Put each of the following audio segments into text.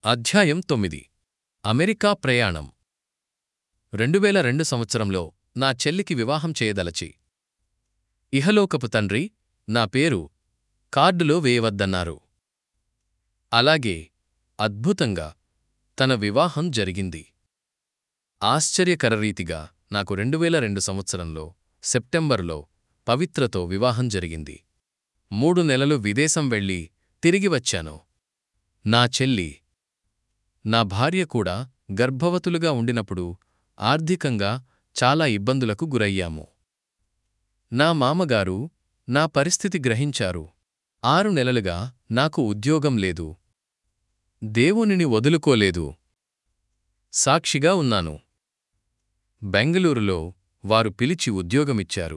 అధ్యాయం తొమ్మిది అమెరికా ప్రయాణం రెండువేల రెండు సంవత్సరంలో నా చెల్లికి వివాహం చేయదలచి ఇహలోకపు తండ్రి నా పేరు కార్డులో వేయవద్దన్నారు అలాగే అద్భుతంగా తన వివాహం జరిగింది ఆశ్చర్యకరరీతిగా నాకు రెండువేల రెండు సంవత్సరంలో సెప్టెంబరులో పవిత్రతో వివాహం జరిగింది మూడు నెలలు విదేశం వెళ్ళి తిరిగి వచ్చాను నా చెల్లి నా భార్య కూడా గర్భవతులుగా ఉండినప్పుడు ఆర్థికంగా చాలా ఇబ్బందులకు గురయ్యాము నా మామగారు నా పరిస్థితి గ్రహించారు ఆరు నెలలుగా నాకు ఉద్యోగం లేదు దేవునిని వదులుకోలేదు సాక్షిగా ఉన్నాను బెంగళూరులో వారు పిలిచి ఉద్యోగమిచ్చారు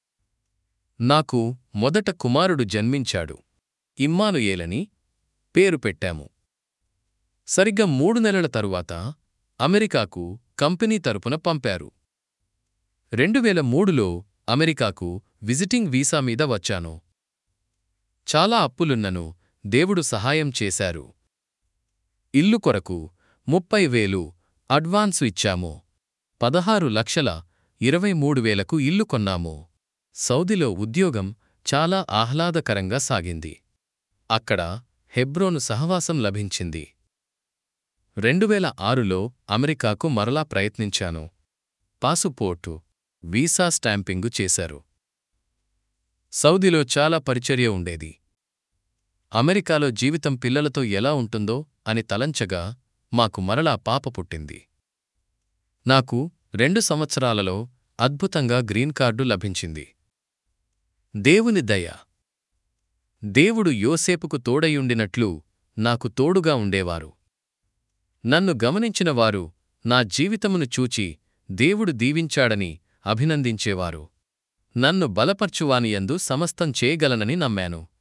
నాకు మొదట కుమారుడు జన్మించాడు ఇమ్మానుయేలని పేరు పెట్టాము సరిగ్గా మూడు నెలల తరువాత అమెరికాకు కంపెనీ తరపున పంపారు రెండువేల మూడులో అమెరికాకు విజిటింగ్ వీసా మీద వచ్చాను చాలా అప్పులున్నను దేవుడు సహాయం చేశారు ఇల్లు కొరకు ముప్పై వేలు అడ్వాన్సు ఇచ్చాము పదహారు లక్షల ఇరవై మూడు వేలకు ఇల్లు కొన్నాము సౌదీలో ఉద్యోగం చాలా ఆహ్లాదకరంగా సాగింది అక్కడ హెబ్రోను సహవాసం లభించింది రెండువేల ఆరులో అమెరికాకు మరలా ప్రయత్నించాను పాసుపోర్టు వీసా స్టాంపింగు చేశారు సౌదీలో చాలా పరిచర్య ఉండేది అమెరికాలో జీవితం పిల్లలతో ఎలా ఉంటుందో అని తలంచగా మాకు మరలా పాప పుట్టింది నాకు రెండు సంవత్సరాలలో అద్భుతంగా గ్రీన్ కార్డు లభించింది దేవుని దయ దేవుడు యోసేపుకు తోడయుండినట్లు నాకు తోడుగా ఉండేవారు నన్ను గమనించిన వారు నా జీవితమును చూచి దేవుడు దీవించాడని అభినందించేవారు నన్ను బలపర్చువానియందు సమస్తం చేయగలనని నమ్మాను